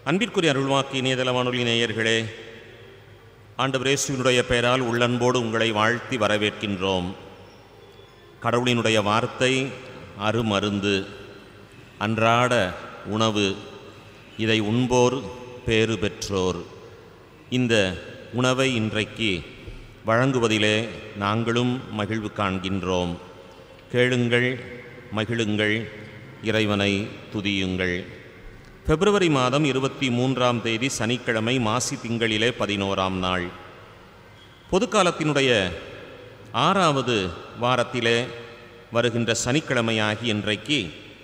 அன்பிற்குரிய அருள்வாக்கு இணையதள வானொலி நேயர்களே ஆண்டவர் இயேசுவினுடைய பெயரால் உள்ளன்போடு உங்களை வாழ்த்தி வரவேற்கின்றோம் கடவுளினுடைய வார்த்தை அருமருந்து அன்றாட உணவு இதை உண்போர் பேறு பெற்றோர் இந்த உணவை இன்றைக்கு வழங்குவதிலே நாங்களும் மகிழ்வு காண்கின்றோம் கேளுங்கள் மகிழுங்கள் இறைவனை துதியுங்கள் பிப்ரவரி மாதம் இருபத்தி மூன்றாம் தேதி சனிக்கிழமை மாசி திங்களிலே பதினோராம் நாள் பொதுக்காலத்தினுடைய ஆறாவது வாரத்திலே வருகின்ற சனிக்கிழமையாகி இன்றைக்கு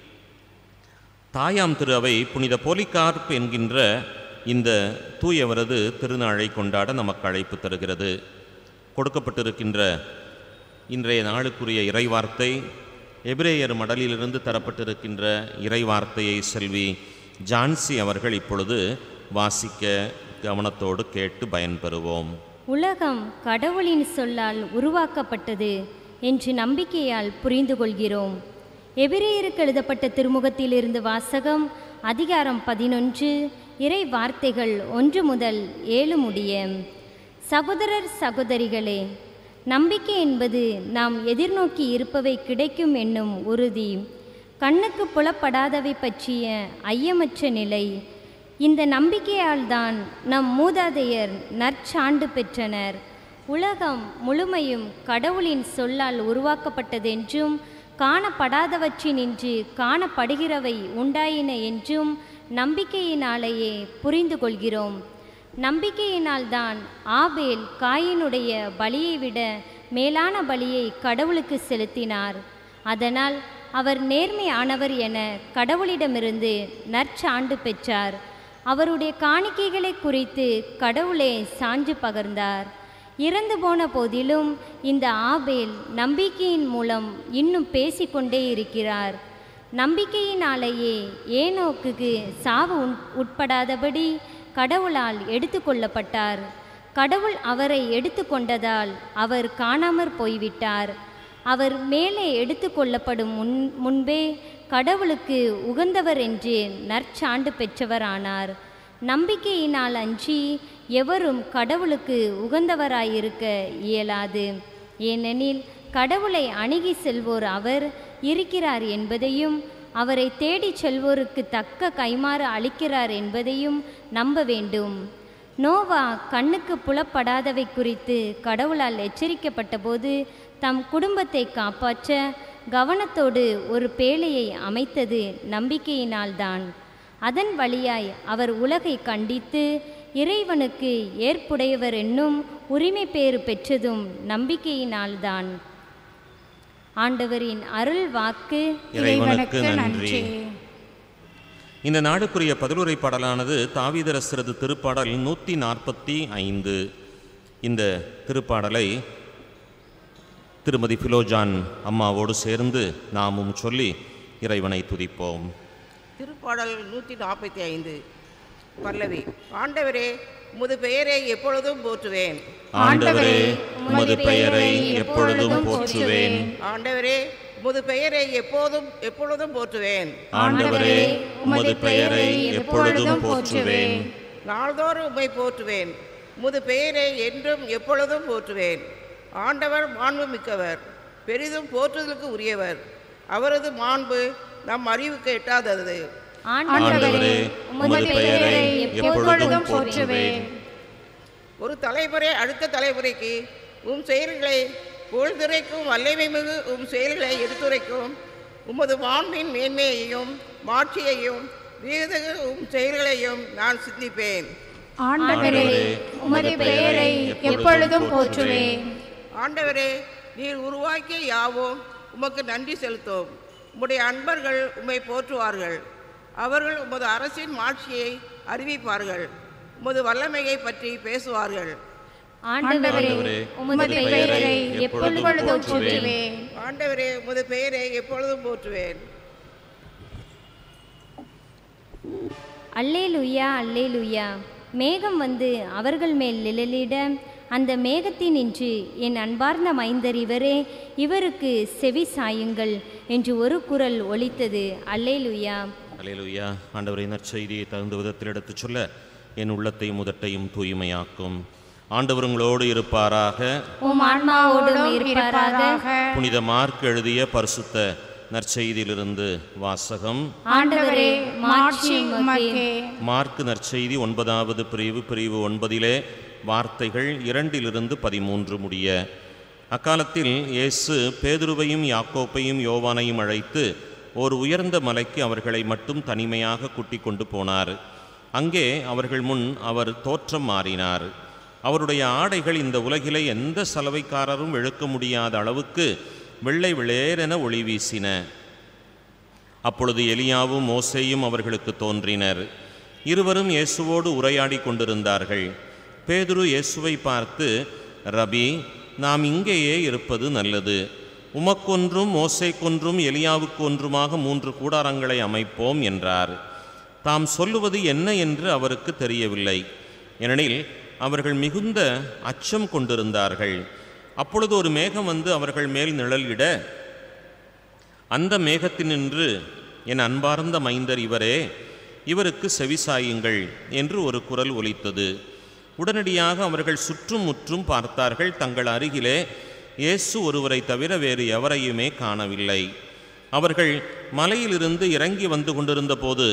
தாயாம் திரு அவை புனித போலிகார்ப் என்கின்ற இந்த தூயவரது திருநாளை கொண்டாட நமக்கு அழைப்பு தருகிறது கொடுக்கப்பட்டிருக்கின்ற இன்றைய நாளுக்குரிய இறைவார்த்தை எபிரேயர் மடலிலிருந்து தரப்பட்டிருக்கின்ற இறைவார்த்தையை செல்வி ஜான்சி அவர்கள் இப்பொழுது வாசிக்க கவனத்தோடு கேட்டு பயன்பெறுவோம் உலகம் கடவுளின் சொல்லால் உருவாக்கப்பட்டது என்று நம்பிக்கையால் புரிந்து கொள்கிறோம் எபிரேயருக்கு எழுதப்பட்ட திருமுகத்திலிருந்து வாசகம் அதிகாரம் பதினொன்று இறை வார்த்தைகள் ஒன்று முதல் ஏழு முடிய சகோதரர் சகோதரிகளே நம்பிக்கை என்பது நாம் எதிர்நோக்கி இருப்பவை கிடைக்கும் என்னும் உறுதி கண்ணுக்கு புலப்படாதவை பற்றிய ஐயமற்ற நிலை இந்த நம்பிக்கையால் தான் நம் மூதாதையர் நற்சான்று பெற்றனர் உலகம் முழுமையும் கடவுளின் சொல்லால் உருவாக்கப்பட்டதென்றும் காணப்படாதவற்றினின்று காணப்படுகிறவை உண்டாயின என்றும் நம்பிக்கையினாலேயே புரிந்து கொள்கிறோம் நம்பிக்கையினால்தான் ஆபேல் காயினுடைய பலியை விட மேலான பலியை கடவுளுக்கு செலுத்தினார் அதனால் அவர் நேர்மையானவர் என கடவுளிடமிருந்து நற்சான்று பெற்றார் அவருடைய காணிக்கைகளை குறித்து கடவுளே சான்று பகர்ந்தார் இறந்து போன போதிலும் இந்த ஆபேல் நம்பிக்கையின் மூலம் இன்னும் பேசிக்கொண்டே இருக்கிறார் நம்பிக்கையினாலேயே ஏனோக்குக்கு சாவு உட்- உட்படாதபடி கடவுளால் எடுத்துக்கொள்ளப்பட்டார் கடவுள் அவரை எடுத்துக்கொண்டதால் அவர் காணாமற் போய்விட்டார் அவர் மேலே எடுத்துக்கொள்ளப்படும் முன் முன்பே கடவுளுக்கு உகந்தவர் என்று நற்சான்று பெற்றவரானார் நம்பிக்கையினால் அன்றி எவரும் கடவுளுக்கு உகந்தவராயிருக்க இயலாது ஏனெனில் கடவுளை அணுகி செல்வோர் அவர் இருக்கிறார் என்பதையும் அவரை தேடிச் செல்வோருக்கு தக்க கைமாறு அளிக்கிறார் என்பதையும் நம்ப வேண்டும் நோவா கண்ணுக்கு புலப்படாதவை குறித்து கடவுளால் எச்சரிக்கப்பட்டபோது தம் குடும்பத்தை காப்பாற்ற கவனத்தோடு ஒரு பேழையை அமைத்தது நம்பிக்கையினால்தான் அதன் வழியாய் அவர் உலகை கண்டித்து இறைவனுக்கு ஏற்புடையவர் என்னும் உரிமை பேறு பெற்றதும் நம்பிக்கையினால்தான் ஆண்டவரின் அருள் வாக்கு இறைவனுக்கு நன்றி இந்த நாடுக்குரிய பதிலுரை பாடலானது தாவீதரசரது திருப்பாடல் நூற்றி நாற்பத்தி ஐந்து இந்த திருப்பாடலை திருமதி பிலோஜான் அம்மாவோடு சேர்ந்து நாமும் சொல்லி இறைவனை துதிப்போம் திருப்பாடல் நூற்றி நாற்பத்தி ஐந்து பல்லவி ஆண்டவரே உமது பெயரை எப்பொழுதும் போற்றுவேன் ஆண்டவரே உமது பெயரை எப்பொழுதும் போற்றுவேன் ஆண்டவரே உமது பெயரை எப்போதும் எப்பொழுதும் போற்றுவேன் ஆண்டவரே உமது பெயரை எப்பொழுதும் போற்றுவேன் நாள்தோறும் உம்மை போற்றுவேன் உமது பெயரை என்றும் எப்பொழுதும் போற்றுவேன் ஆண்டவர் மாண்பு மிக்கவர் பெரிதும் போற்றுதலுக்கு உரியவர் அவரது மாண்பு நம் அறிவுக்கு எட்டாதது ஆண்டவரே உமது பெயரை எப்பொழுதும் போற்றுவேன் ஒரு தலைமுறை அடுத்த தலைமுறைக்கு உம் செயல்களை பொழுதுரைக்கும் வல்லமை மிகு உம் செயல்களை எடுத்துரைக்கும் உமது மாண்பின் மேன்மையையும் மாட்சியையும் வியதகு உம் செயல்களையும் நான் சிந்திப்பேன் ஆண்டவரே உமது பெயரை எப்பொழுதும் போற்றுவேன் ஆண்டவரே நீர் உருவாக்கிய யாவும் உமக்கு நன்றி செலுத்தும் உம்முடைய அன்பர்கள் உம்மை போற்றுவார்கள் அவர்கள் உமது அரசின் மாட்சியை அறிவிப்பார்கள் உமது வல்லமையை பற்றி பேசுவார்கள் ஆண்டவரே ஆண்டவரே, உமது பெயரை எப்பொழுதும் எப்பொழுதும் போற்றுவேன் போற்றுவேன் ஆண்டவரே உமது பெயரை எப்பொழுதும் போற்றுவேன் அல்லேலுயா அல்லேலுயா மேகம் வந்து அவர்கள் மேல் நிழலிட அந்த மேகத்தினின்று என் அன்பார்ந்த மைந்தர் இவரே இவருக்கு செவி சாயுங்கள் என்று ஒரு குரல் ஒலித்தது அல்லேலுயா அல்லேலூயா ஆண்டவரை நற்செய்தியை தகுந்த விதத்தில் எடுத்துச் சொல்ல என் உள்ளத்தையும் முதட்டையும் தூய்மையாக்கும் ஆண்டவர் உங்களோடு இருப்பாராக உம் ஆன்மாவோடும் இருப்பாராக புனித மார்க் எழுதிய பரிசுத்த நற்செய்தியிலிருந்து வாசகம் ஆண்டவரே மாட்சி உமக்கே மார்க் நற்செய்தி ஒன்பதாவது பிரிவு பிரிவு ஒன்பதிலே வார்த்தைகள் இரண்டிலிருந்து பதிமூன்று முடிய அக்காலத்தில் இயேசு பேதுருவையும் யாக்கோப்பையும் யோவானையும் அழைத்து ஒரு உயர்ந்த மலைக்கு அவர்களை மட்டும் தனிமையாக கூட்டிக் கொண்டு போனார் அங்கே அவர்கள் முன் அவர் தோற்றம் மாறினார் அவருடைய ஆடைகள் இந்த உலகிலே எந்த சலவைக்காரரும் இழுக்க முடியாத அளவுக்கு வெள்ளை வெளியேறென ஒளி வீசின அப்பொழுது எலியாவும் மோசேயும் அவர்களுக்கு தோன்றினர் இருவரும் இயேசுவோடு உரையாடி கொண்டிருந்தார்கள் பேதுரு இயேசுவை பார்த்து ரபி நாம் இங்கேயே இருப்பது நல்லது உமக்கொன்றும் மோசேக்கொன்றும் எலியாவுக்கொன்றுமாக மூன்று கூடாரங்களை அமைப்போம் என்றார் தாம் சொல்லுவது என்ன என்று அவருக்கு தெரியவில்லை ஏனெனில் அவர்கள் மிகுந்த அச்சம் கொண்டிருந்தார்கள் அப்பொழுது ஒரு மேகம் வந்து அவர்கள் மேல் நிழலிட அந்த மேகத்தினின்று என் அன்பார்ந்த மைந்தர் இவரே இவருக்கு செவிசாயுங்கள் என்று ஒரு குரல் ஒலித்தது உடனடியாக அவர்கள் சுற்றும் முற்றும் பார்த்தார்கள் தங்கள் அருகிலே இயேசு ஒருவரை தவிர வேறு எவரையுமே காணவில்லை அவர்கள் மலையிலிருந்து இறங்கி வந்து கொண்டிருந்த போது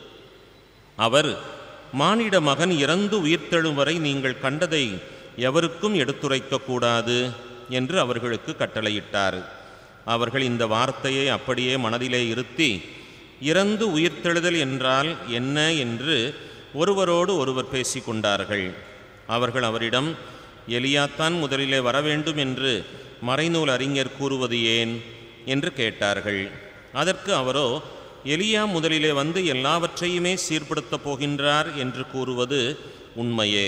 அவர் மானிட மகன் இறந்து உயிர்த்தெழும் வரை நீங்கள் கண்டதை எவருக்கும் எடுத்துரைக்க கூடாது என்று அவர்களுக்கு கட்டளையிட்டார் அவர்கள் இந்த வார்த்தையை அப்படியே மனதிலே இருத்தி இறந்து உயிர்த்தெழுதல் என்றால் என்ன என்று ஒருவரோடு ஒருவர் பேசிக்கொண்டார்கள் அவர்கள் அவரிடம் எலியாத்தான் முதலிலே வர வேண்டும் என்று மறைநூல் அறிஞர் கூறுவது ஏன் என்று கேட்டார்கள் அதற்கு அவரோ எலியா முதலிலே வந்து எல்லாவற்றையுமே சீர்படுத்தப் போகின்றார் என்று கூறுவது உண்மையே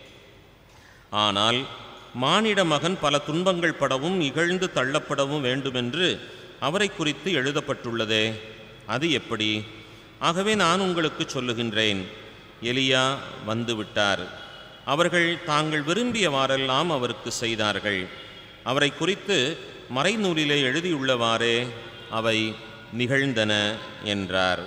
ஆனால் மானிட மகன் பல துன்பங்கள் படவும் இகழ்ந்து தள்ளப்படவும் வேண்டுமென்று அவரை குறித்து எழுதப்பட்டுள்ளதே அது எப்படி ஆகவே நான் உங்களுக்கு சொல்லுகின்றேன் எலியா வந்துவிட்டார் அவர்கள் தாங்கள் விரும்பியவாறெல்லாம் அவருக்கு செய்தார்கள் அவரை குறித்து மறைநூலிலே எழுதியுள்ளவாறே அவை நிகழ்ந்தன என்றார்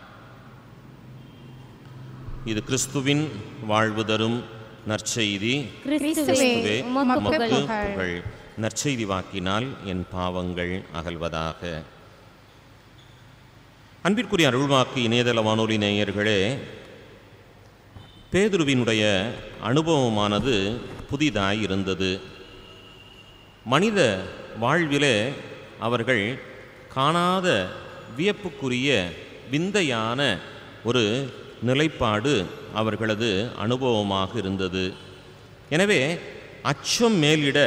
இது கிறிஸ்துவின் வாழ்வு தரும் நற்செய்தி கிறிஸ்துவே கிறிஸ்துவே, உமக்கு உமக்கு புகழ் புகழ். புகழ் நற்செய்தி வாக்கினால் என் பாவங்கள் அகல்வதாக அன்பிற்குரிய அருள்வாக்கு இணையதள வானொலி நேயர்களே பேதுருவினுடைய அனுபவமானது புதிதாய் இருந்தது மனித வாழ்விலே அவர்கள் காணாத வியப்புக்குரிய விந்தையான ஒரு நிலைப்பாடு அவர்களது அனுபவமாக இருந்தது எனவே அச்சம் மேலிட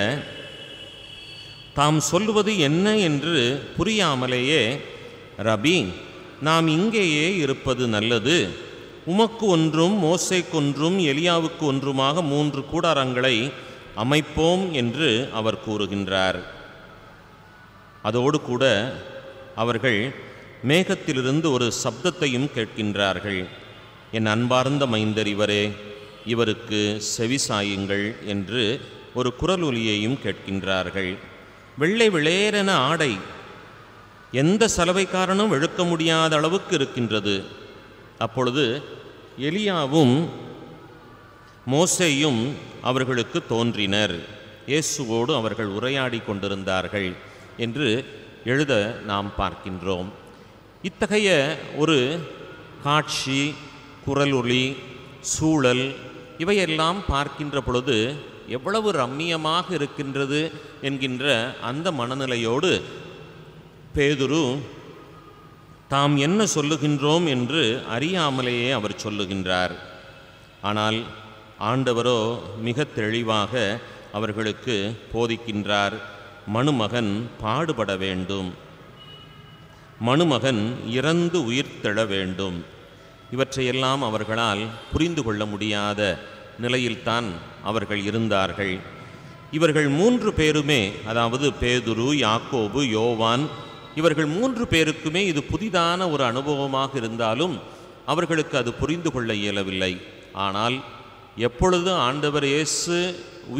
தாம் சொல்லுவது என்ன என்று புரியாமலேயே ரபி நாம் இங்கேயே இருப்பது நல்லது உமக்கு ஒன்றும் மோசேக்கொன்றும் எலியாவுக்கு ஒன்றுமாக மூன்று கூடாரங்களை அமைப்போம் என்று அவர் கூறுகின்றார் அதோடு கூட அவர்கள் மேகத்திலிருந்து ஒரு சப்தத்தையும் கேட்கின்றார்கள் என் அன்பார்ந்த மைந்தர் இவரே இவருக்கு செவிசாயுங்கள் என்று ஒரு குரலொலியையும் கேட்கின்றார்கள் வெள்ளை வெளேரென ஆடை எந்த சலவைக்காரனும் இழுக்க முடியாத அளவுக்கு இருக்கின்றது அப்பொழுது எலியாவும் மோசேயும் அவர்களுக்கு தோன்றினர் இயேசுவோடு அவர்கள் உரையாடி கொண்டிருந்தார்கள் என்று எழுத நாம் பார்க்கின்றோம் இத்தகைய ஒரு காட்சி குரலொளி சூழல் இவையெல்லாம் பார்க்கின்ற பொழுது எவ்வளவு ரம்மியமாக இருக்கின்றது என்கின்ற அந்த மனநிலையோடு பேதுரு தாம் என்ன சொல்லுகின்றோம் என்று அறியாமலேயே அவர் சொல்லுகின்றார் ஆனால் ஆண்டவரோ மிக தெளிவாக அவர்களுக்கு போதிக்கின்றார் மணுமகன் பாடுபட வேண்டும் மணுமகன் இறந்து உயிர்த்தெழ வேண்டும் இவற்றையெல்லாம் அவர்களால் புரிந்து கொள்ள முடியாத நிலையில்தான் அவர்கள் இருந்தார்கள் இவர்கள் மூன்று பேருமே அதாவது பேதுரு யாக்கோபு யோவான் இவர்கள் மூன்று பேருக்குமே இது புதிதான ஒரு அனுபவமாக இருந்தாலும் அவர்களுக்கு அது புரிந்து கொள்ள இயலவில்லை ஆனால் எப்பொழுது ஆண்டவர் இயேசு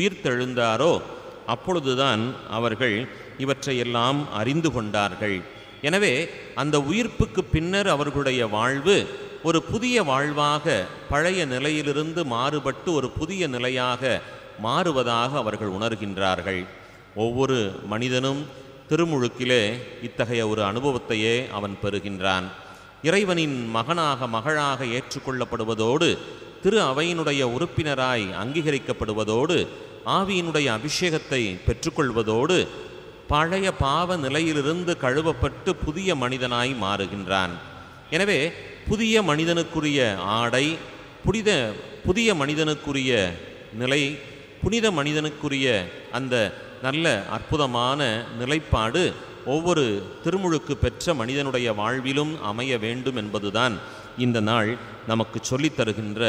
உயிர்த்தெழுந்தாரோ அப்பொழுதுதான் அவர்கள் இவற்றையெல்லாம் அறிந்து கொண்டார்கள் எனவே அந்த உயிர்ப்புக்கு பின்னர் அவர்களுடைய வாழ்வு ஒரு புதிய வாழ்வாக பழைய நிலையிலிருந்து மாறுபட்டு ஒரு புதிய நிலையாக மாறுவதாக அவர்கள் உணர்கின்றார்கள் ஒவ்வொரு மனிதனும் திருமுழுக்கிலே இத்தகைய ஒரு அனுபவத்தையே அவன் பெறுகின்றான் இறைவனின் மகனாக மகளாக ஏற்றுக்கொள்ளப்படுவதோடு திரு அவையினுடைய உறுப்பினராய் அங்கீகரிக்கப்படுவதோடு ஆவியினுடைய அபிஷேகத்தை பெற்றுக்கொள்வதோடு பழைய பாவ நிலையிலிருந்து கழுவப்பட்டு புதிய மனிதனாய் மாறுகின்றான் எனவே புதிய மனிதனுக்குரிய ஆடை புனித புதிய மனிதனுக்குரிய நிலை புனித மனிதனுக்குரிய அந்த நல்ல அற்புதமான நிலைப்பாடு ஒவ்வொரு திருமுழுக்கு பெற்ற மனிதனுடைய வாழ்விலும் அமைய வேண்டும் என்பதுதான் இந்த நாள் நமக்கு சொல்லித் தருகின்ற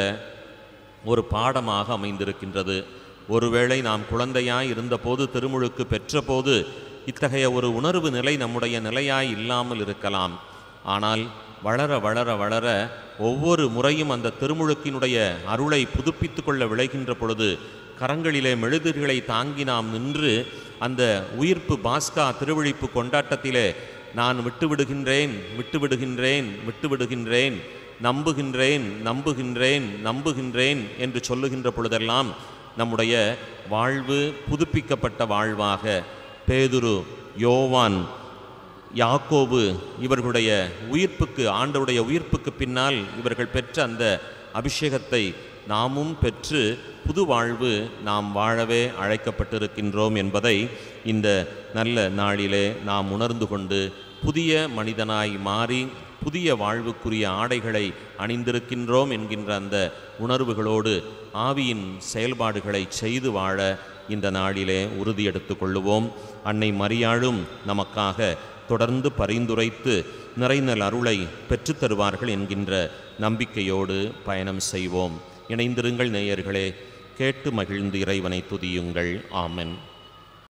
ஒரு பாடமாக அமைந்திருக்கின்றது ஒருவேளை நாம் குழந்தையாய் இருந்தபோது திருமுழுக்கு பெற்றபோது இத்தகைய ஒரு உணர்வு நிலை நம்முடைய நிலையாய் இல்லாமல் இருக்கலாம் ஆனால் வளர வளர வளர ஒவ்வொரு முறையும் அந்த திருமுழுக்கினுடைய அருளை புதுப்பித்து கொள்ள விளைகின்ற பொழுது கரங்களிலே மெழுதிர்களை தாங்கி நாம் நின்று அந்த உயிர்ப்பு பாஸ்கா திருவிழிப்பு கொண்டாட்டத்திலே நான் விட்டுவிடுகின்றேன் விட்டுவிடுகின்றேன் விட்டுவிடுகின்றேன் நம்புகின்றேன் நம்புகின்றேன் நம்புகின்றேன் என்று சொல்லுகின்ற பொழுதெல்லாம் நம்முடைய வாழ்வு புதுப்பிக்கப்பட்ட வாழ்வாக பேதுரு யோவான் யாக்கோபு இவர்களுடைய உயிர்ப்புக்கு ஆண்டவருடைய உயிர்ப்புக்கு பின்னால் இவர்கள் பெற்ற அந்த அபிஷேகத்தை நாமும் பெற்று புது வாழ்வு நாம் வாழவே அழைக்கப்பட்டிருக்கின்றோம் என்பதை இந்த நல்ல நாளிலே நாம் உணர்ந்து கொண்டு புதிய மனிதனாய் மாறி புதிய வாழ்வுக்குரிய ஆடைகளை அணிந்திருக்கின்றோம் என்கின்ற அந்த உணர்வுகளோடு ஆவியின் செயல்பாடுகளை செய்து வாழ இந்த நாளிலே உறுதி எடுத்துக் கொள்ளுவோம் அன்னை மரியாளும் நமக்காக தொடர்ந்து பரிந்துரைத்து நிறைநல் அருளை பெற்றுத் தருவார்கள் என்கின்ற நம்பிக்கையோடு பயணம் செய்வோம் இணைந்திருங்கள் நேயர்களே கேட்டு மகிழ்ந்து இறைவனை துதியுங்கள் ஆமென்